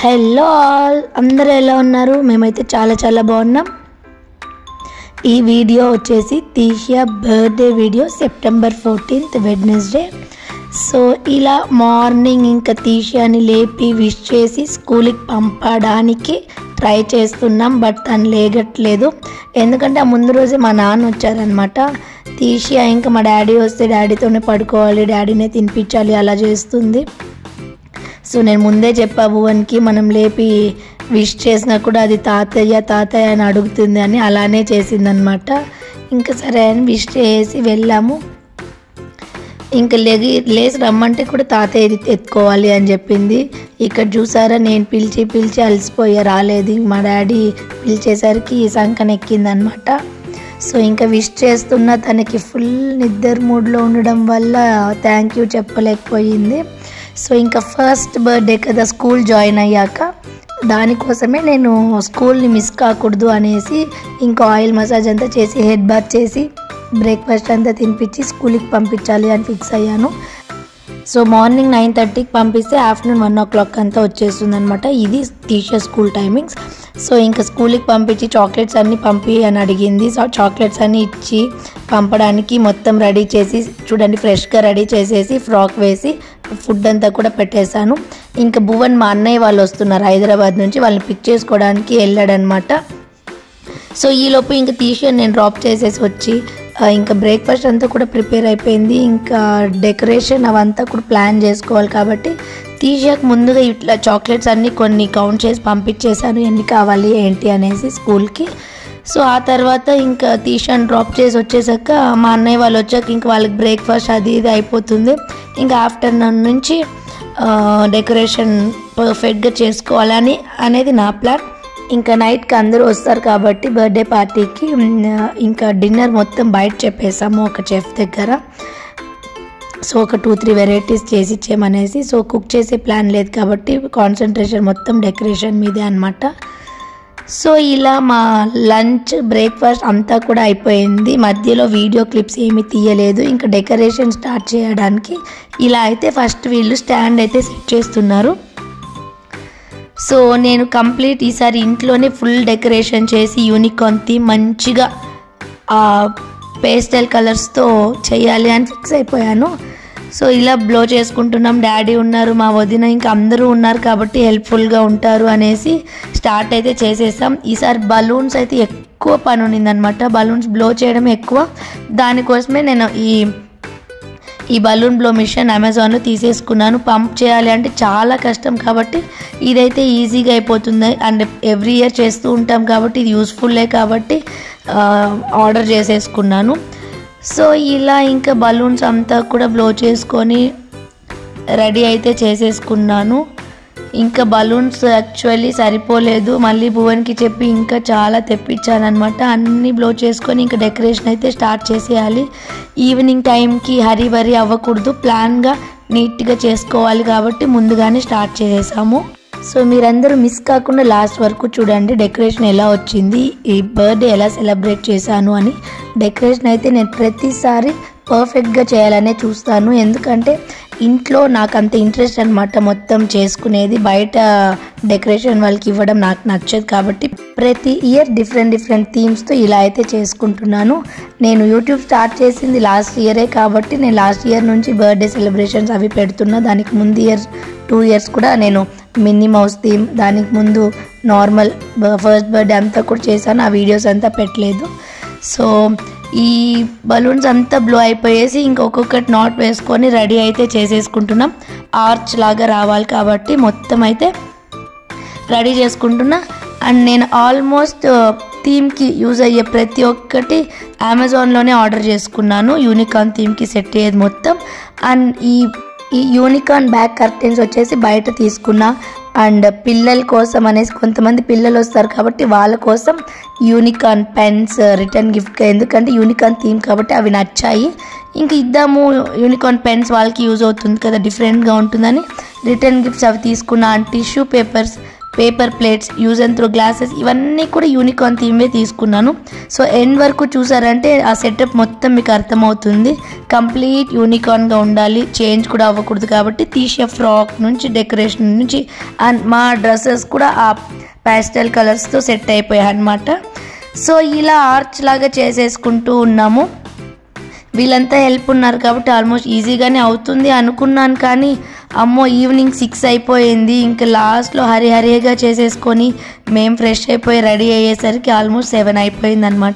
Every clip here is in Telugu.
హలో ఆల్ అందరూ ఎలా ఉన్నారు మేమైతే చాలా చాలా బాగున్నాం ఈ వీడియో వచ్చేసి Tishya birthday video September fourteenth Wednesday so ఇలా మార్నింగ్ ఇంకా తీషియాని లేపి విష్ చేసి స్కూల్కి పంపడానికి ట్రై చేస్తున్నాం బట్ తను లేగట్లేదు ఎందుకంటే ఆ ముందు రోజే మా నాన్న వచ్చారనమాట తీషియా ఇంకా మా డాడీ వస్తే డాడీతోనే పడుకోవాలి డాడీనే తినిపించాలి అలా చేస్తుంది సో నేను ముందే చెప్పా భువన్కి మనం లేపి విష్ చేసినా కూడా అది తాతయ్య తాతయ్య అని అడుగుతుంది అని అలానే చేసిందనమాట ఇంకా సరే అని విష్ చేసి వెళ్ళాము ఇంకా లేగి లేచి రమ్మంటే కూడా తాతయ్య ఇది ఎత్తుకోవాలి అని చెప్పింది ఇక్కడ చూసారా నేను పిలిచి పిలిచి అలసిపోయా రాలేదు మా డాడీ పిలిచేసరికి సంకనెక్కిందనమాట సో ఇంకా విష్ చేస్తున్న తనకి ఫుల్ నిద్ర మూడ్లో ఉండడం వల్ల థ్యాంక్ యూ చెప్పలేకపోయింది సో ఇంకా ఫస్ట్ బర్త్డే కదా స్కూల్ జాయిన్ అయ్యాక దానికోసమే నేను స్కూల్ని మిస్ కాకూడదు అనేసి ఇంకా ఆయిల్ మసాజ్ అంతా చేసి హెడ్ బాత్ చేసి బ్రేక్ఫాస్ట్ అంతా తినిపించి స్కూల్కి పంపించాలి అని ఫిక్స్ అయ్యాను సో మార్నింగ్ నైన్ థర్టీకి పంపిస్తే ఆఫ్టర్నూన్ వన్ ఓ క్లాక్ అంతా వచ్చేస్తుంది అనమాట ఇది టీచర్ స్కూల్ టైమింగ్స్ సో ఇంకా స్కూల్కి పంపించి చాక్లెట్స్ అన్నీ పంపి అని అడిగింది సో చాక్లెట్స్ అన్నీ ఇచ్చి పంపడానికి మొత్తం రెడీ చేసి చూడండి ఫ్రెష్గా రెడీ చేసేసి ఫ్రాక్ వేసి ఫుడ్ అంతా కూడా పెట్టేశాను ఇంకా భువన్ మా అన్నయ్య వాళ్ళు వస్తున్నారు హైదరాబాద్ నుంచి వాళ్ళని పిక్ చేసుకోవడానికి వెళ్ళాడనమాట సో ఈలోపు ఇంకా తీసి నేను డ్రాప్ చేసేసి వచ్చి ఆ, ఇంకా బ్రేక్ఫాస్ట్ అంతా కూడా ప్రిపేర్ అయిపోయింది ఇంకా డెకరేషన్ అవంతా కూడా ప్లాన్ చేసుకోవాలి కాబట్టి తీసాక ముందుగా ఇట్లా చాక్లెట్స్ అన్నీ కొన్ని కౌంట్ చేసి పంపించేశాను ఎన్ని కావాలి ఏంటి అనేసి స్కూల్కి సో ఆ తర్వాత ఇంకా తీసాను డ్రాప్ చేసి వచ్చేసాక మా అన్నయ్య వాళ్ళు వచ్చాక ఇంకా వాళ్ళకి బ్రేక్ఫాస్ట్ అది ఇది అయిపోతుంది ఇంకా ఆఫ్టర్నూన్ నుంచి డెకరేషన్ పర్ఫెక్ట్గా చేసుకోవాలని అనేది నా ప్లాన్ ఇంకా నైట్కి అందరూ వస్తారు కాబట్టి బర్త్డే పార్టీకి మ్, ఇంకా డిన్నర్ మొత్తం బయట చెప్పేసాము ఒక చెఫ్ దగ్గర సో ఒక టూ త్రీ వెరైటీస్ చేసి ఇచ్చేయమనేసి సో కుక్ చేసే ప్లాన్ లేదు కాబట్టి కాన్సన్ట్రేషన్ మొత్తం డెకరేషన్ మీదే అనమాట సో ఇలా మా లంచ్ బ్రేక్ఫాస్ట్ అంతా కూడా అయిపోయింది మధ్యలో వీడియో క్లిప్స్ ఏమీ తీయలేదు ఇంకా డెకరేషన్ స్టార్ట్ చేయడానికి ఇలా అయితే ఫస్ట్ వీళ్ళు స్టాండ్ అయితే సెట్ చేస్తున్నారు సో నేను కంప్లీట్ ఈసారి ఇంట్లోనే ఫుల్ డెకరేషన్ చేసి యూనికాన్ థీమ్ మంచిగా ఆ పేస్టల్ కలర్స్తో చేయాలి అని ఫిక్స్ అయిపోయాను సో ఇలా బ్లో చేసుకుంటున్నాం డాడీ ఉన్నారు మా వదిన ఇంకా అందరూ ఉన్నారు కాబట్టి హెల్ప్ఫుల్గా ఉంటారు అనేసి స్టార్ట్ అయితే చేసేసాం ఈసారి బలూన్స్ అయితే ఎక్కువ పని ఉన్నిందనమాట బలూన్స్ బ్లో చేయడం ఎక్కువ దానికోసమే నేను ఈ ఈ బలూన్ బ్లో మిషన్ అమెజాన్లో తీసేసుకున్నాను పంప్ చేయాలి అంటే చాలా కష్టం కాబట్టి ఇదైతే ఈజీగా అయిపోతుంది అండ్ ఎవ్రీ ఇయర్ చేస్తూ ఉంటాం కాబట్టి ఇది యూస్ఫుల్లే కాబట్టి ఆ, ఆర్డర్ చేసేసుకున్నాను సో ఇలా ఇంకా బలూన్స్ అంతా కూడా బ్లో చేసుకొని రెడీ అయితే చేసేసుకున్నాను ఇంకా బలూన్స్ యాక్చువల్లీ సరిపోలేదు మళ్ళీ భువన్కి చెప్పి ఇంకా చాలా తెప్పించానమాట అన్నీ బ్లో చేసుకొని ఇంకా డెకరేషన్ అయితే స్టార్ట్ చేసేయాలి ఈవినింగ్ టైంకి హరీ బరీ అవ్వకూడదు ప్లాన్గా నీట్గా చేసుకోవాలి కాబట్టి ముందుగానే స్టార్ట్ చేసేసాము సో మీరందరూ మిస్ కాకుండా లాస్ట్ వరకు చూడండి డెకరేషన్ ఎలా వచ్చింది ఈ బర్త్డే ఎలా సెలబ్రేట్ చేశాను అని డెకరేషన్ అయితే నేను ప్రతిసారి పర్ఫెక్ట్గా చేయాలనే చూస్తాను ఎందుకంటే ఇంట్లో నాకు అంత ఇంట్రెస్ట్ అనమాట మొత్తం చేసుకునేది బయట డెకరేషన్ వాళ్ళకి ఇవ్వడం నాకు నచ్చదు కాబట్టి ప్రతి ఇయర్ డిఫరెంట్ డిఫరెంట్ థీమ్స్తో ఇలా అయితే చేసుకుంటున్నాను నేను యూట్యూబ్ స్టార్ట్ చేసింది లాస్ట్ ఇయరే కాబట్టి నేను లాస్ట్ ఇయర్ నుంచి బర్త్డే సెలబ్రేషన్స్ అవి పెడుతున్నా దానికి ముందు ఇయర్ టూ ఇయర్స్ కూడా నేను మినీ మౌస్ థీమ్ దానికి ముందు నార్మల్ ఫస్ట్ బర్త్డే అంతా కూడా చేశాను ఆ వీడియోస్ అంతా పెట్టలేదు సో ఈ బలూన్స్ అంతా బ్లో అయిపోయేసి ఇంకొకటి నాట్ వేసుకొని రెడీ అయితే చేసేసుకుంటున్నాం ఆర్చ్ లాగా రావాలి కాబట్టి మొత్తం అయితే రెడీ చేసుకుంటున్నా అండ్ నేను ఆల్మోస్ట్ థీమ్కి యూజ్ అయ్యే ప్రతి ఒక్కటి అమెజాన్లోనే ఆర్డర్ చేసుకున్నాను యూనికాన్ థీమ్కి సెట్ అయ్యేది మొత్తం అండ్ ఈ ఈ యూనికాన్ బ్యాక్ కర్టెన్స్ వచ్చేసి బయట తీసుకున్నా అండ్ పిల్లల కోసం అనేసి కొంతమంది పిల్లలు వస్తారు కాబట్టి వాళ్ళ కోసం యూనికాన్ పెన్స్ రిటర్న్ గిఫ్ట్గా ఎందుకంటే యూనికాన్ థీమ్ కాబట్టి అవి నచ్చాయి ఇంక ఇద్దాము యూనికాన్ పెన్స్ వాళ్ళకి యూజ్ అవుతుంది కదా డిఫరెంట్గా ఉంటుందని రిటర్న్ గిఫ్ట్స్ అవి తీసుకున్నా and tissue papers paper plates use and throw glasses ఇవన్నీ కూడా యూనికార్న్ థీమే తీసుకున్నాను సో ఎండ్ వరకు చూసారంటే ఆ సెటప్ మొత్తం మీకు అర్థమవుతుంది కంప్లీట్ యూనికార్న్గా ఉండాలి చేంజ్ కూడా అవ్వకూడదు కాబట్టి తీసే ఫ్రాక్ నుంచి డెకరేషన్ నుంచి అండ్ మా డ్రెస్సెస్ కూడా ఆ ప్యాస్టల్ కలర్స్తో సెట్ అయిపోయాయి అన్నమాట సో ఇలా ఆర్చ్ లాగా చేసేసుకుంటూ ఉన్నాము వీళ్ళంతా హెల్ప్ ఉన్నారు కాబట్టి ఆల్మోస్ట్ ఈజీగానే అవుతుంది అనుకున్నాను కానీ అమ్మో ఈవినింగ్ సిక్స్ అయిపోయింది ఇంకా లాస్ట్లో హరి హరిగా చేసేసుకొని మేము ఫ్రెష్ అయిపోయి రెడీ అయ్యేసరికి ఆల్మోస్ట్ సెవెన్ అయిపోయింది అనమాట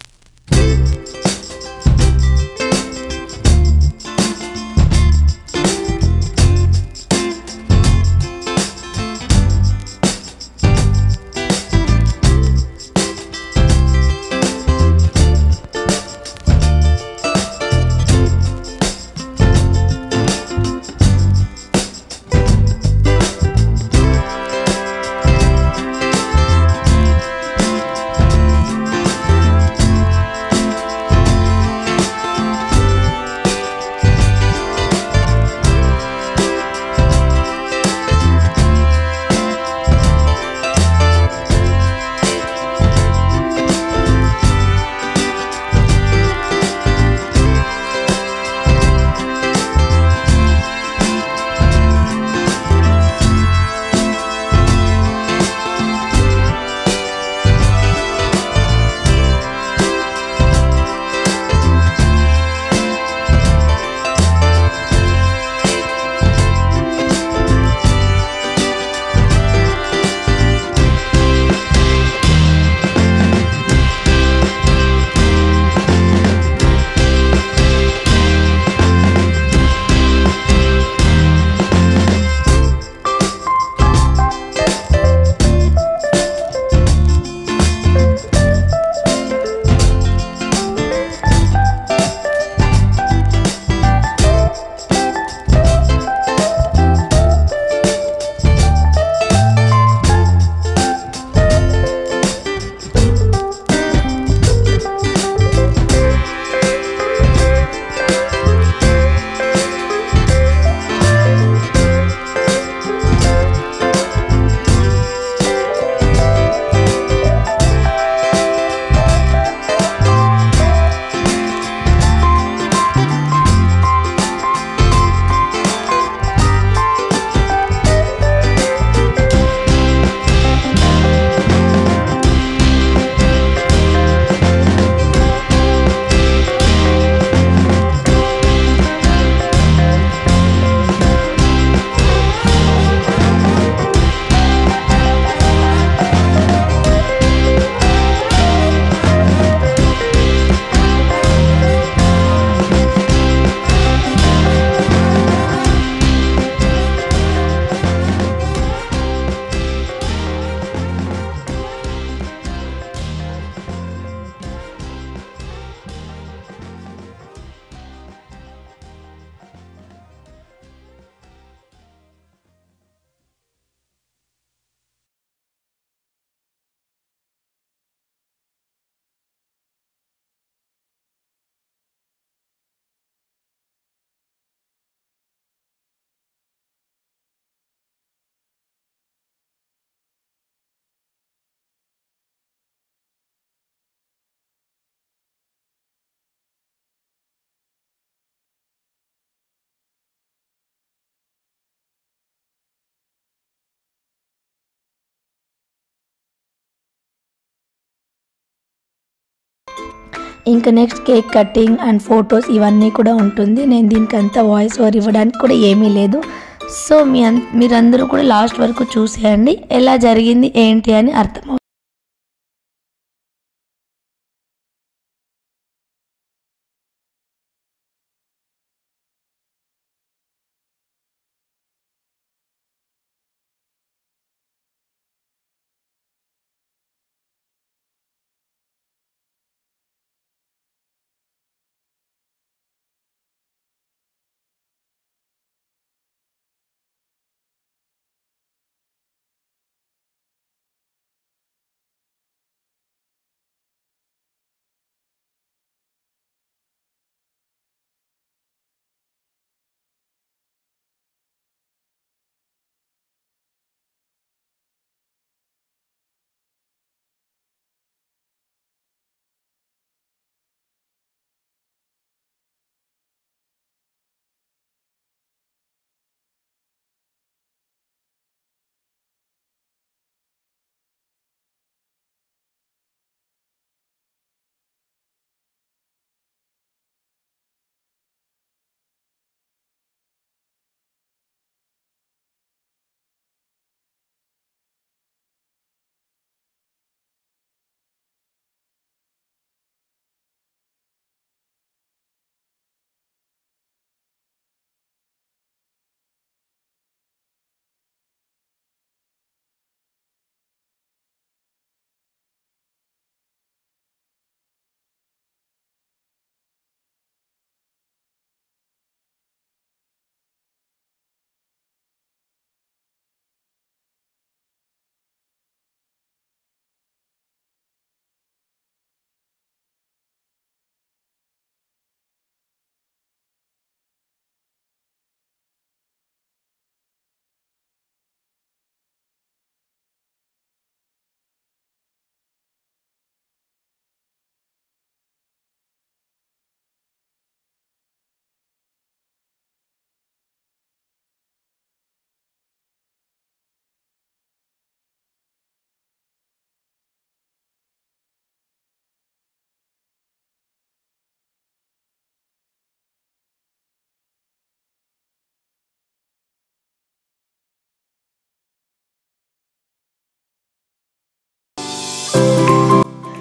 ఇంకా next cake cutting and photos ఇవన్నీ కూడా ఉంటుంది నేను దీనికి అంతా వాయిస్ ఓవర్ ఇవ్వడానికి కూడా ఏమీ లేదు సో మీ అన్ మీరందరూ కూడా లాస్ట్ వరకు చూసేయండి ఎలా జరిగింది ఏంటి అని అర్థమవుతుంది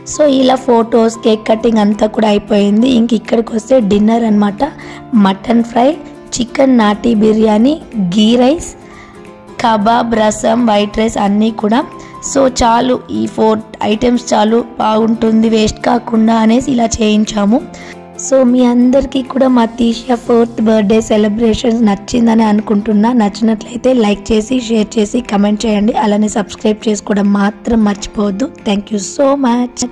సో ఇలా ఫొటోస్ కేక్ కటింగ్ అంతా కూడా అయిపోయింది ఇంక ఇక్కడికి వస్తే డిన్నర్ అనమాట మటన్ ఫ్రై చికెన్ నాటి biryani ghee rice kebab rasam white rice అన్నీ కూడా సో చాలు ఈ ఫోర్ ఐటమ్స్ చాలు బాగుంటుంది వేస్ట్ కాకుండా అనేసి ఇలా చేయించాము సో మీ అందరికీ కూడా మా తీషియా ఫోర్త్ బర్త్డే సెలబ్రేషన్స్ నచ్చిందని అనుకుంటున్నా నచ్చినట్లయితే లైక్ చేసి షేర్ చేసి కమెంట్ చేయండి అలానే సబ్స్క్రైబ్ చేసుకోవడం మాత్రం మర్చిపోవద్దు థ్యాంక్ యూ సో మచ్